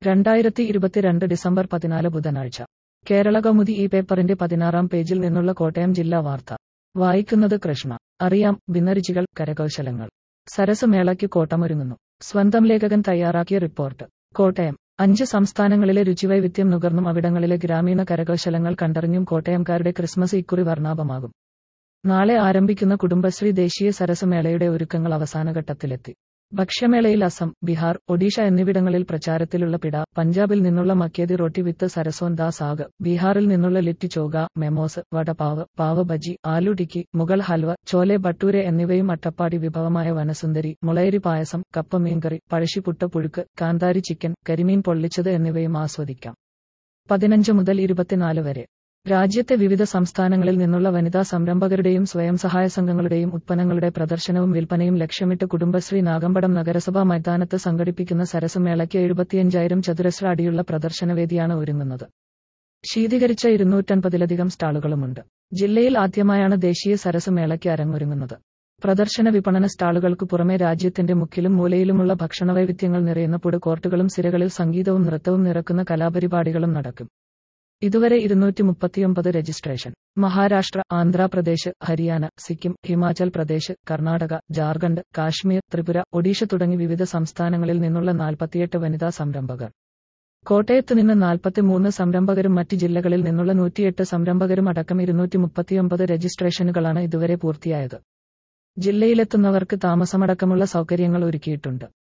രണ്ടായിരത്തി ഇരുപത്തിരണ്ട് ഡിസംബർ പതിനാല് ബുധനാഴ്ച കേരള കൗമുദി ഈ പേപ്പറിന്റെ പതിനാറാം പേജിൽ നിന്നുള്ള കോട്ടയം ജില്ലാ വാർത്ത വായിക്കുന്നത് കൃഷ്ണ അറിയാം ഭിന്നരുചികൾ കരകൗശലങ്ങൾ സരസ് മേളയ്ക്ക് കോട്ടമൊരുങ്ങുന്നു സ്വന്തം ലേഖകൻ തയ്യാറാക്കിയ റിപ്പോർട്ട് കോട്ടയം അഞ്ച് സംസ്ഥാനങ്ങളിലെ രുചിവൈവിധ്യം നുകർന്നും അവിടങ്ങളിലെ ഗ്രാമീണ കരകൗശലങ്ങൾ കണ്ടറിഞ്ഞും കോട്ടയംകാരുടെ ക്രിസ്മസ് ഇക്കുറി വർണ്ണാഭമാകും നാളെ ആരംഭിക്കുന്ന കുടുംബശ്രീ ദേശീയ സരസ് മേളയുടെ ഒരുക്കങ്ങൾ അവസാനഘട്ടത്തിലെത്തി ഭക്ഷ്യമേളയിൽ അസം ബീഹാർ ഒഡീഷ എന്നിവിടങ്ങളിൽ പ്രചാരത്തിലുള്ള പിട പഞ്ചാബിൽ നിന്നുള്ള മക്കേതി റൊട്ടി വിത്ത് സരസോൻ ദാ സാഗ് ബീഹാറിൽ നിന്നുള്ള ലിറ്റി ചോഗ മെമോസ് വടപാവ് പാവ് ബജി ആലു ടിക്കി മുഗൾ ഹൽവ ചോലെ ബട്ടൂരെ എന്നിവയും അട്ടപ്പാടി വിഭവമായ വനസുന്ദരി മുളയരി പായസം കപ്പ മീൻകറി പഴശ്ശിപ്പുട്ട പുഴുക്ക് കാന്താരി ചിക്കൻ കരിമീൻ പൊള്ളിച്ചത് എന്നിവയും ആസ്വദിക്കാം പതിനഞ്ച് മുതൽ ഇരുപത്തിനാല് വരെ രാജ്യത്തെ വിവിധ സംസ്ഥാനങ്ങളിൽ നിന്നുള്ള വനിതാ സംരംഭകരുടെയും സ്വയം സഹായ സംഘങ്ങളുടെയും ഉത്പന്നങ്ങളുടെ പ്രദർശനവും വിൽപ്പനയും ലക്ഷ്യമിട്ട് കുടുംബശ്രീ നാഗമ്പടം നഗരസഭാ മൈതാനത്ത് സംഘടിപ്പിക്കുന്ന സരസമേളയ്ക്ക് എഴുപത്തിയഞ്ചായിരം ചതുരശ്ര അടിയുള്ള പ്രദർശനവേദിയാണ് ഒരുങ്ങുന്നത് ശീതീകരിച്ച ഇരുന്നൂറ്റൻപതിലധികം സ്റ്റാളുകളുമുണ്ട് ജില്ലയിൽ ആദ്യമായാണ് ദേശീയ സരസമേളയ്ക്ക് അരങ്ങൊരുങ്ങുന്നത് പ്രദർശന വിപണന സ്റ്റാളുകൾക്ക് പുറമെ രാജ്യത്തിന്റെ മുക്കിലും മൂലയിലുമുള്ള ഭക്ഷണവൈവിധ്യങ്ങൾ നിറയുന്ന ഫുഡ് കോർട്ടുകളും സിരകളിൽ സംഗീതവും നൃത്തവും നിറക്കുന്ന കലാപരിപാടികളും നടക്കും ഇതുവരെ ഇരുന്നൂറ്റി മുപ്പത്തിയൊമ്പത് രജിസ്ട്രേഷൻ മഹാരാഷ്ട്ര ആന്ധ്രാപ്രദേശ് ഹരിയാന സിക്കിം ഹിമാചൽ പ്രദേശ് കർണാടക ജാർഖണ്ഡ് കാശ്മീർ ത്രിപുര ഒഡീഷ തുടങ്ങി വിവിധ സംസ്ഥാനങ്ങളിൽ നിന്നുള്ള നാൽപ്പത്തിയെട്ട് വനിതാ സംരംഭകർ കോട്ടയത്ത് നിന്ന് നാൽപ്പത്തിമൂന്ന് സംരംഭകരും മറ്റ് ജില്ലകളിൽ നിന്നുള്ള നൂറ്റിയെട്ട് സംരംഭകരും അടക്കം ഇരുന്നൂറ്റി മുപ്പത്തിയൊമ്പത് രജിസ്ട്രേഷനുകളാണ് ഇതുവരെ പൂർത്തിയായത് ജില്ലയിലെത്തുന്നവർക്ക് താമസമടക്കമുള്ള സൗകര്യങ്ങൾ ഒരുക്കിയിട്ടുണ്ട്